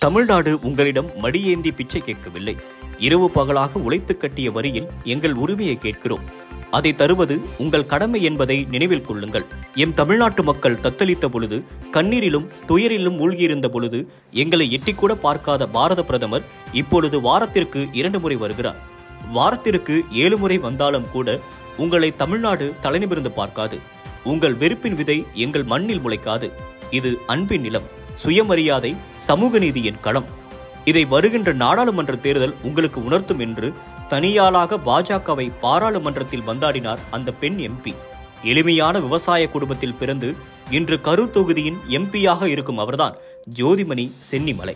தமிழ்நாடு உங்களிடம் மடியேந்தி பிச்சை கேட்கவில்லை இரவு பகலாக உழைத்து கட்டிய வரியில் எங்கள் உரிமையை கேட்கிறோம் அதை தருவது உங்கள் கடமை என்பதை நினைவில் கொள்ளுங்கள் எம் தமிழ்நாட்டு மக்கள் தத்தளித்த பொழுது கண்ணீரிலும் துயரிலும் மூழ்கியிருந்த பொழுது எங்களை எட்டிக்கூட பார்க்காத பாரத பிரதமர் இப்பொழுது வாரத்திற்கு இரண்டு முறை வருகிறார் வாரத்திற்கு ஏழு முறை வந்தாலும் கூட உங்களை தமிழ்நாடு தலைநிமிர்ந்து பார்க்காது உங்கள் வெறுப்பின் விதை எங்கள் மண்ணில் முளைக்காது இது அன்பின் நிலம் சுயமரியாதை சமூக நீதியின் களம் இதை வருகின்ற நாடாளுமன்ற தேர்தல் உங்களுக்கு உணர்த்தும் என்று தனியாளாக பாஜகவை பாராளுமன்றத்தில் வந்தாடினார் அந்த பெண் எம்பி எளிமையான விவசாய குடும்பத்தில் பிறந்து இன்று கரூர் தொகுதியின் எம்பியாக இருக்கும் அவர்தான் ஜோதிமணி சென்னிமலை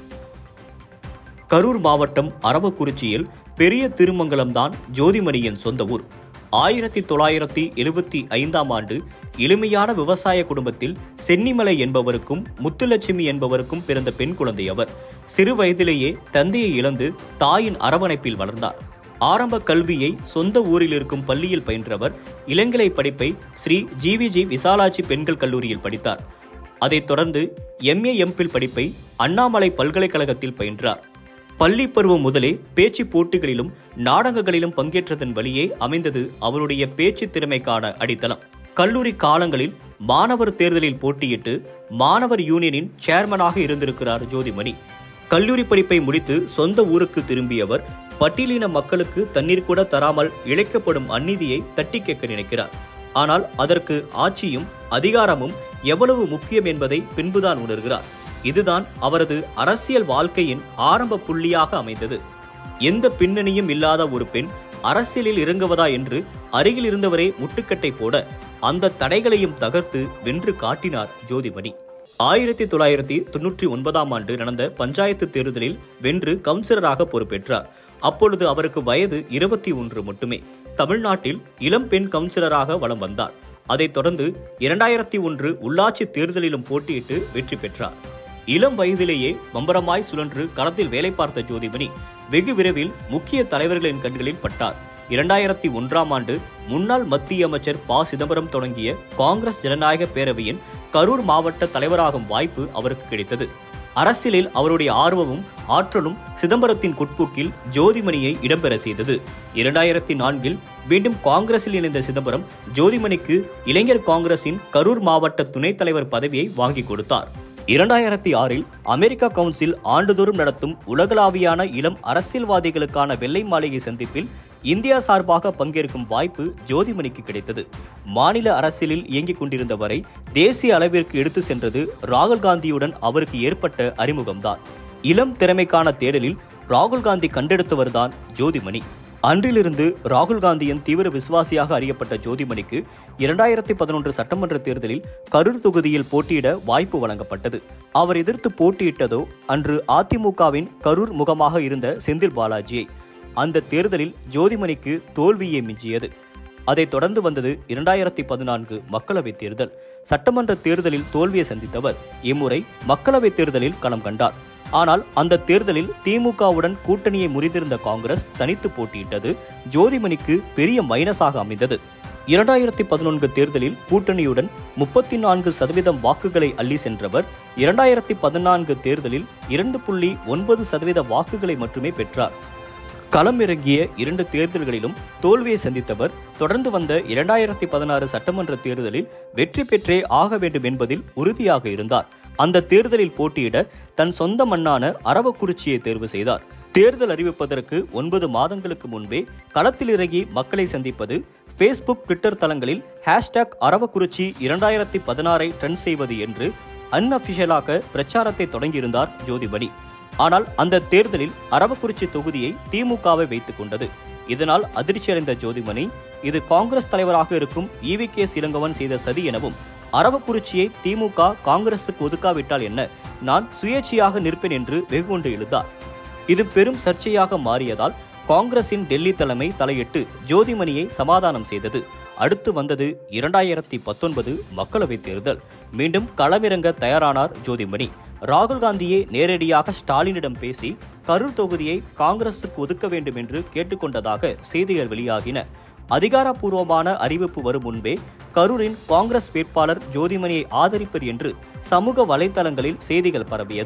கரூர் மாவட்டம் அரவக்குறிச்சியில் பெரிய திருமங்கலம்தான் ஜோதிமணியின் சொந்த ஊர் ஆயிரத்தி தொள்ளாயிரத்தி எழுபத்தி ஐந்தாம் ஆண்டு எளிமையான விவசாய குடும்பத்தில் சென்னிமலை என்பவருக்கும் முத்துலட்சுமி என்பவருக்கும் பிறந்த பெண் குழந்தை அவர் சிறு வயதிலேயே தந்தையை இழந்து தாயின் அரவணைப்பில் வளர்ந்தார் ஆரம்ப கல்வியை சொந்த ஊரில் இருக்கும் பள்ளியில் பயின்றவர் இளங்கலை படிப்பை ஸ்ரீ ஜிவிஜி விசாலாட்சி பெண்கள் கல்லூரியில் படித்தார் அதைத் தொடர்ந்து எம்ஏ எம்பில் படிப்பை அண்ணாமலை பல்கலைக்கழகத்தில் பயின்றார் பள்ளி பருவம் முதலே பேச்சு போட்டிகளிலும் நாடகங்களிலும் பங்கேற்றதன் வழியே அமைந்தது அவருடைய பேச்சு திறமைக்கான அடித்தளம் கல்லூரி காலங்களில் மாணவர் தேர்தலில் போட்டியிட்டு மாணவர் யூனியனின் சேர்மனாக இருந்திருக்கிறார் ஜோதிமணி கல்லூரி படிப்பை முடித்து சொந்த ஊருக்கு திரும்பியவர் பட்டியலின மக்களுக்கு தண்ணீர் கூட தராமல் இழைக்கப்படும் அநீதியை தட்டி கேட்க நினைக்கிறார் ஆனால் அதற்கு ஆட்சியும் அதிகாரமும் எவ்வளவு முக்கியம் என்பதை பின்புதான் உணர்கிறார் இதுதான் அவரது அரசியல் வாழ்க்கையின் ஆரம்ப புள்ளியாக அமைந்தது எந்த பின்னணியும் இல்லாத ஒரு பெண் அரசியலில் இறங்குவதா என்று அருகில் இருந்தவரே முட்டுக்கட்டை போட அந்த தடைகளையும் தகர்த்து வென்று காட்டினார் ஜோதிமணி ஆயிரத்தி தொள்ளாயிரத்தி தொன்னூற்றி ஒன்பதாம் ஆண்டு நடந்த பஞ்சாயத்து தேர்தலில் வென்று கவுன்சிலராக பொறுப்பேற்றார் அப்பொழுது அவருக்கு வயது இருபத்தி ஒன்று மட்டுமே தமிழ்நாட்டில் இளம் பெண் கவுன்சிலராக வலம் வந்தார் அதைத் தொடர்ந்து இரண்டாயிரத்தி ஒன்று உள்ளாட்சி தேர்தலிலும் போட்டியிட்டு வெற்றி பெற்றார் இளம் வயதிலேயே பம்பரமாய் சுழன்று களத்தில் வேலை பார்த்த ஜோதிமணி வெகு விரைவில் முக்கிய தலைவர்களின் கண்களில் பட்டார் இரண்டாயிரத்தி ஒன்றாம் ஆண்டு முன்னாள் மத்திய அமைச்சர் ப சிதம்பரம் தொடங்கிய காங்கிரஸ் ஜனநாயக பேரவையின் கரூர் மாவட்ட தலைவராகும் வாய்ப்பு அவருக்கு கிடைத்தது அரசியலில் அவருடைய ஆர்வமும் ஆற்றலும் சிதம்பரத்தின் குட்புக்கில் ஜோதிமணியை இடம்பெற செய்தது இரண்டாயிரத்தி நான்கில் மீண்டும் காங்கிரஸில் இணைந்த சிதம்பரம் ஜோதிமணிக்கு இளைஞர் காங்கிரசின் கரூர் மாவட்ட துணைத் தலைவர் பதவியை வாங்கி கொடுத்தார் இரண்டாயிரத்தி ஆறில் அமெரிக்கா கவுன்சில் ஆண்டுதோறும் நடத்தும் உலகளாவியான இளம் அரசியல்வாதிகளுக்கான வெள்ளை மாளிகை சந்திப்பில் இந்தியா சார்பாக பங்கேற்கும் வாய்ப்பு ஜோதிமணிக்கு கிடைத்தது மாநில அரசியலில் இயங்கிக் கொண்டிருந்த வரை தேசிய அளவிற்கு எடுத்து சென்றது ராகுல் காந்தியுடன் அவருக்கு ஏற்பட்ட அறிமுகம்தான் இளம் திறமைக்கான தேடலில் ராகுல் காந்தி கண்டெடுத்தவர்தான் ஜோதிமணி அன்றிலிருந்து ராகுல் காந்தியின் தீவிர விசுவாசியாக அறியப்பட்ட ஜோதிமணிக்கு இரண்டாயிரத்தி பதினொன்று சட்டமன்ற தேர்தலில் கரூர் தொகுதியில் போட்டியிட வாய்ப்பு வழங்கப்பட்டது அவர் எதிர்த்து போட்டியிட்டதோ அன்று அதிமுகவின் கரூர் முகமாக இருந்த செந்தில் பாலாஜியை அந்த தேர்தலில் ஜோதிமணிக்கு தோல்வியே மிஞ்சியது அதைத் தொடர்ந்து வந்தது இரண்டாயிரத்தி பதினான்கு மக்களவைத் தேர்தல் சட்டமன்ற தேர்தலில் தோல்வியை சந்தித்தவர் இம்முறை மக்களவைத் தேர்தலில் களம் கண்டார் ஆனால் அந்த தேர்தலில் திமுகவுடன் கூட்டணியை முறிந்திருந்த காங்கிரஸ் தனித்து போட்டியிட்டது ஜோதிமணிக்கு பெரிய மைனஸாக அமைந்தது இரண்டாயிரத்தி பதினொன்று தேர்தலில் கூட்டணியுடன் முப்பத்தி நான்கு சதவீதம் வாக்குகளை அள்ளி சென்றவர் இரண்டாயிரத்தி பதினான்கு தேர்தலில் இரண்டு புள்ளி ஒன்பது சதவீத வாக்குகளை மட்டுமே பெற்றார் களமிறங்கிய இரண்டு தேர்தல்களிலும் தோல்வியை சந்தித்தவர் தொடர்ந்து வந்த இரண்டாயிரத்தி பதினாறு சட்டமன்ற தேர்தலில் வெற்றி பெற்றே ஆக வேண்டும் என்பதில் உறுதியாக இருந்தார் அந்த தேர்தலில் போட்டியிட தன் சொந்த மண்ணான அரவக்குறிச்சியை தேர்வு செய்தார் தேர்தல் அறிவிப்பதற்கு ஒன்பது மாதங்களுக்கு முன்பே களத்தில் இறங்கி மக்களை சந்திப்பது ஃபேஸ்புக் ட்விட்டர் தளங்களில் ஹேஷ்டாக் அரவக்குறிச்சி இரண்டாயிரத்தி பதினாறை ட்ரெண்ட் செய்வது என்று அன்அபிஷியலாக பிரச்சாரத்தை தொடங்கியிருந்தார் ஜோதிபடி ஆனால் அந்த தேர்தலில் அரவக்குறிச்சி தொகுதியை திமுகவை வைத்துக் கொண்டது இதனால் அதிர்ச்சியடைந்த ஜோதிமணி இது காங்கிரஸ் தலைவராக இருக்கும் ஈவி கே இளங்கவன் செய்த சதி எனவும் அரவக்குறிச்சியை திமுக காங்கிரசுக்கு ஒதுக்காவிட்டால் என்ன நான் சுயேட்சையாக நிற்பேன் என்று வெகுகொண்டு எழுந்தார் இது பெரும் சர்ச்சையாக மாறியதால் காங்கிரசின் டெல்லி தலைமை தலையிட்டு ஜோதிமணியை சமாதானம் செய்தது அடுத்து வந்தது இரண்டாயிரத்தி பத்தொன்பது மக்களவைத் தேர்தல் மீண்டும் களமிறங்க தயாரானார் ஜோதிமணி ராகுல் காந்தியே நேரடியாக ஸ்டாலினிடம் பேசி கரூர் தொகுதியை காங்கிரசுக்கு ஒதுக்க வேண்டும் என்று கேட்டுக்கொண்டதாக செய்திகள் வெளியாகின அதிகாரப்பூர்வமான அறிவிப்பு வரும் முன்பே கரூரின் காங்கிரஸ் வேட்பாளர் ஜோதிமணியை ஆதரிப்பர் என்று சமூக வலைதளங்களில் செய்திகள் பரவியது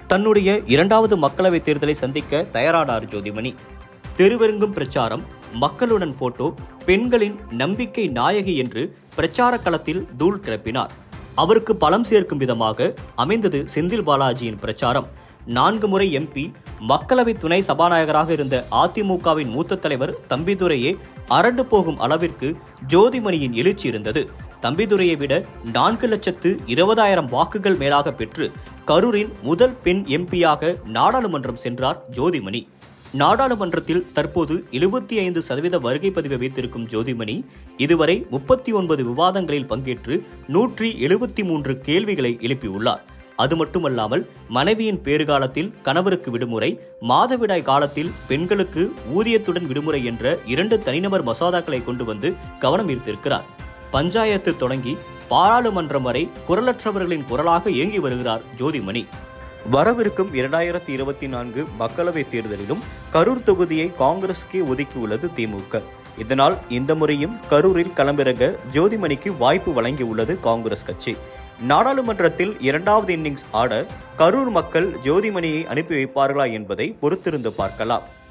தன்னுடைய இரண்டாவது மக்களவைத் தேர்தலை சந்திக்க தயாரானார் ஜோதிமணி தெருவெருங்கும் பிரச்சாரம் மக்களுடன் போட்டோ பெண்களின் நம்பிக்கை நாயகி என்று பிரச்சார களத்தில் தூள் கிளப்பினார் அவருக்கு பலம் சேர்க்கும் விதமாக அமைந்தது செந்தில் பாலாஜியின் பிரச்சாரம் நான்கு முறை எம்பி மக்களவை துணை சபாநாயகராக இருந்த அதிமுகவின் மூத்த தலைவர் தம்பிதுரையே அரண்டு போகும் அளவிற்கு ஜோதிமணியின் எழுச்சி இருந்தது தம்பிதுரையை விட நான்கு லட்சத்து இருபதாயிரம் வாக்குகள் மேலாக பெற்று கரூரின் முதல் பெண் எம்பியாக நாடாளுமன்றம் சென்றார் ஜோதிமணி நாடாளுமன்றத்தில் தற்போது எழுபத்தி ஐந்து சதவீத வருகை பதிவை வைத்திருக்கும் ஜோதிமணி இதுவரை முப்பத்தி ஒன்பது விவாதங்களில் பங்கேற்று நூற்றி எழுபத்தி மூன்று கேள்விகளை எழுப்பியுள்ளார் அது மட்டுமல்லாமல் மனைவியின் பேறுகாலத்தில் கணவருக்கு விடுமுறை மாதவிடாய் காலத்தில் பெண்களுக்கு ஊதியத்துடன் விடுமுறை என்ற இரண்டு தனிநபர் மசோதாக்களை கொண்டு வந்து கவனம் ஈர்த்திருக்கிறார் பஞ்சாயத்து தொடங்கி பாராளுமன்றம் வரை குரலற்றவர்களின் குரலாக இயங்கி வருகிறார் ஜோதிமணி வரவிருக்கும் இரண்டாயிரத்தி இருபத்தி நான்கு மக்களவைத் தேர்தலிலும் கரூர் தொகுதியை காங்கிரஸ்க்கே ஒதுக்கியுள்ளது திமுக இதனால் இந்த முறையும் கரூரில் களமிறங்க ஜோதிமணிக்கு வாய்ப்பு வழங்கியுள்ளது காங்கிரஸ் கட்சி நாடாளுமன்றத்தில் இரண்டாவது இன்னிங்ஸ் ஆட கரூர் மக்கள் ஜோதிமணியை அனுப்பி வைப்பார்களா என்பதை பொறுத்திருந்து பார்க்கலாம்